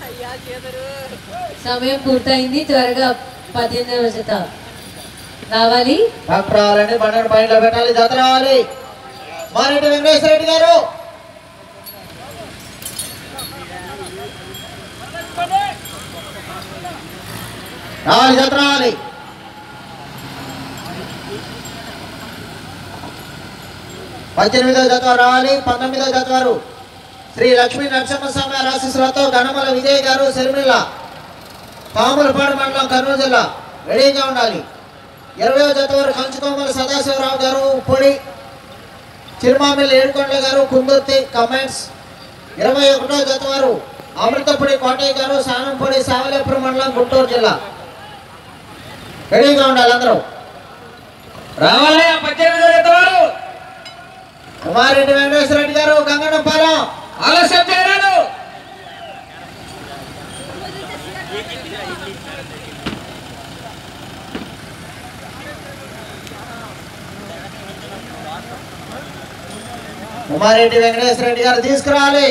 సమయం పూర్తయింది త్వరగా పద్దెనిమిదవ జత రావాలి డాక్టర్ రావాలండి పన్నెండు పాయింట్లో పెట్టాలి జత రావాలి మారెడ్డి వెంకటేశ్వర రెడ్డి గారు రావాలి జత రావాలి పద్దెనిమిదో జత వారు రావాలి పంతొమ్మిదో జత వారు శ్రీ లక్ష్మీ నరసింహస్వామి ఆశీస్సులతో గణమల విజయ్ గారు సిరిమిల్ల పాములపాడు మండలం కర్నూలు జిల్లా రెడీగా ఉండాలి ఇరవై జత వారు కంచుకోమల సదాశివరావు గారు పొడి చిరుమామిల్లి ఏడుకొండ గారు కుందుర్తి కమెంట్స్ ఇరవై ఒకటో జత వారు అమృతపుడి కోటయ్య గారు సానంపొడి సావలేపురం మండలం గుంటూరు జిల్లా రెడీగా ఉండాలి అందరూ రావాలి ఆ పద్దెనిమిదో జత వారు కుమారెడ్డి వెంకటేశ్వర రెడ్డి గారు గంగనపాలెం ఆలస్యం చేయరాదు కుమారెడ్డి వెంకటేశ్వర రెడ్డి గారు తీసుకురావాలి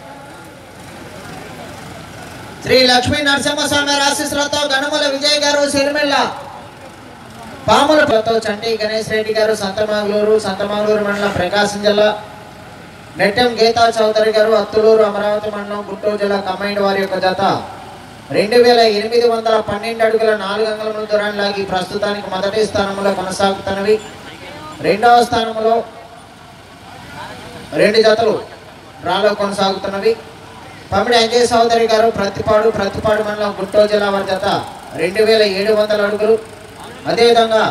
శ్రీ లక్ష్మీ నరసింహస్వామి ఆశీస్సులతో గణముల విజయ్ గారు సిరిమిల్ల పాములతో చంటి గణేష్ రెడ్డి గారు సంతమాగులూరు సంతమాగులూరు మండలం ప్రకాశం జిల్లా నెట్టెం గీతా చౌదరి గారు అత్తులూరు అమరావతి మండలం గుంటూరు జిల్లా కమైండ్ వారి యొక్క జత రెండు వేల ఎనిమిది వందల పన్నెండు అడుగుల నాలుగు అంగుళముల దూరాన్ని లాగి ప్రస్తుతానికి మొదటి స్థానంలో కొనసాగుతున్నవి రెండవ స్థానంలో రెండు జతలు డ్రాలో కొనసాగుతున్నవి పమిడి అంజయ్ సోదరి గారు ప్రతిపాడు ప్రతిపాడు మండలం గుంటూరు జిల్లా వారి జత రెండు వేల ఏడు వందల అడుగులు అదేవిధంగా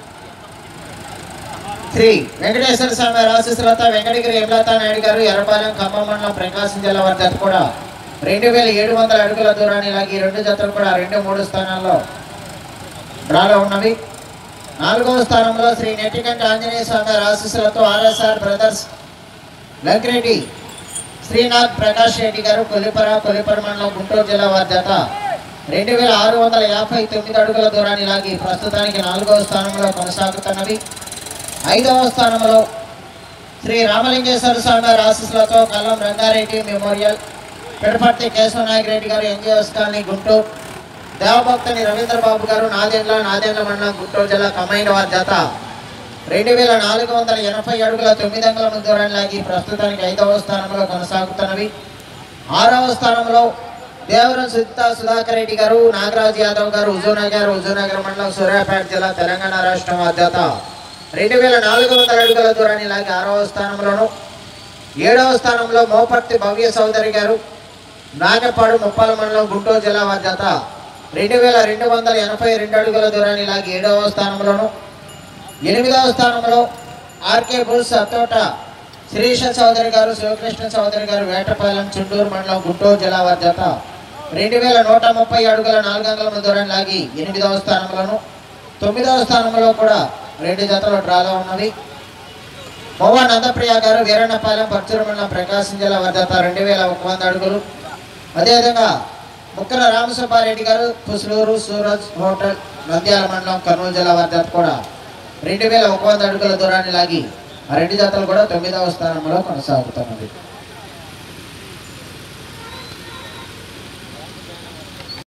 శ్రీ వెంకటేశ్వర స్వామి ఆశీస్సులత వెంకటగిరి యమలతా నాయుడు గారు ఎర్రపాలెం ఖమ్మం మండలం ప్రకాశం జిల్లా వారి జత కూడా రెండు వేల ఏడు వందల అడుగుల దూరాన్ని లాగి ఈ రెండు జతలు కూడా రెండు మూడు స్థానాల్లో డ్రాలో ఉన్నవి నాలుగవ స్థానంలో శ్రీ నెట్టికంటి ఆంజనేయ స్వామి ఆశీస్సులతో ఆర్ఎస్ఆర్ బ్రదర్స్ లంకిరెడ్డి శ్రీనాథ్ ప్రకాష్ రెడ్డి గారు కొల్లిపర కొల్లిపర మండలం గుంటూరు జిల్లా వారి జత రెండు వేల ఆరు వందల యాభై తొమ్మిది అడుగుల దూరాన్ని లాగి ప్రస్తుతానికి నాలుగవ స్థానంలో కొనసాగుతున్నవి ఐదవ స్థానంలో శ్రీ రామలింగేశ్వర స్వామి వారి ఆశీస్సులతో Kallam Rangareddy memorial Pidaparthi Kesavanayaka Reddy garu NGOs colony Guntur Devabhaktuni Ravindra Babu garu Nadendla Nadendla మండలం గుంటూరు జిల్లా కమైండ్ వారి జత రెండు వేల నాలుగు వందల ఎనభై అడుగుల తొమ్మిది అంగుళముల దూరాన్ని లాగి ప్రస్తుతానికి ఐదవ స్థానంలో కొనసాగుతున్నవి ఆరవ స్థానంలో దేవరం సుత్తా సుధాకర్ రెడ్డి గారు నాగరాజ్ యాదవ్ గారు హుజూర్నగర్ హుజూర్నగర్ మండలం సూర్యాపేట జిల్లా తెలంగాణ రాష్ట్రం అధ్యత రెండు వేల నాలుగు వందల అడుగుల దూరాన్ని లాగి ఆరవ స్థానంలోను ఏడవ స్థానంలో మోపర్తి భవ్య చౌదరి గారు నాగపాడు ముప్పాల మండలం గుంటూరు జిల్లా వారి జత రెండు వేల రెండు వందల ఎనభై రెండు అడుగుల దూరాన్ని లాగి ఏడవ స్థానంలోను ఎనిమిదవ స్థానంలో ఆర్కే బుల్స్ అత్తోట శిరీష చౌదరి గారు శివకృష్ణ చౌదరి గారు వేటపాలెం చుండూరు మండలం గుంటూరు జిల్లా వారి జత రెండు వేల నూట ముప్పై అడుగుల నాలుగు అంగుళముల దూరం లాగి ఎనిమిదవ స్థానంలోను తొమ్మిదవ స్థానంలో కూడా రెండు జతలు డ్రాలో ఉన్నవి మోవా నందప్రియ గారు వీరన్నపాలెం పర్చూరు మండలం ప్రకాశం జిల్లా వారి జత రెండు వేల ఒక వంద అడుగులు అదేవిధంగా ముక్కల రామసుబ్బారెడ్డి గారు పుసులూరు సూరజ్ హోటల్ నంద్యాల మండలం కర్నూలు జిల్లా వారి జత కూడా రెండు వేల ఒక వంద అడుగుల దూరాన్ని లాగి ఆ రెండు జతలు కూడా తొమ్మిదవ స్థానంలో కొనసాగుతున్నది